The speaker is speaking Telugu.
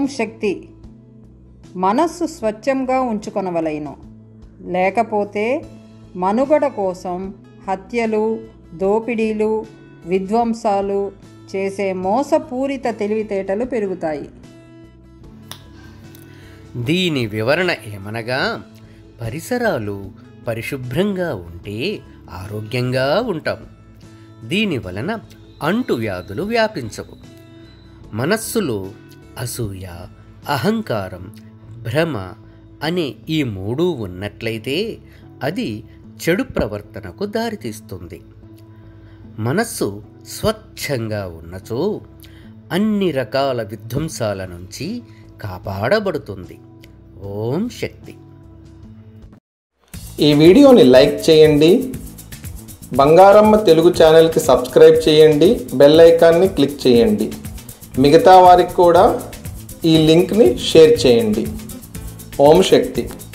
శక్తి మనస్సు స్వచ్ఛంగా ఉంచుకొనవలెను లేకపోతే మనుగడ కోసం హత్యలు దోపిడీలు విధ్వంసాలు చేసే మోసపూరిత తెలివితేటలు పెరుగుతాయి దీని వివరణ ఏమనగా పరిసరాలు పరిశుభ్రంగా ఉంటే ఆరోగ్యంగా ఉంటాం దీని వలన అంటువ్యాధులు వ్యాపించవు మనస్సులో అసూయ అహంకారం భ్రమ అనే ఈ మూడు ఉన్నట్లయితే అది చెడు ప్రవర్తనకు దారితీస్తుంది మనస్సు స్వచ్ఛంగా ఉన్నచో అన్ని రకాల విధ్వంసాల నుంచి కాపాడబడుతుంది ఓం శక్తి ఈ వీడియోని లైక్ చేయండి బంగారమ్మ తెలుగు ఛానల్కి సబ్స్క్రైబ్ చేయండి బెల్ ఐకాన్ని క్లిక్ చేయండి మిగతా వారికి కూడా ఈ లింక్ని షేర్ చేయండి ఓం శక్తి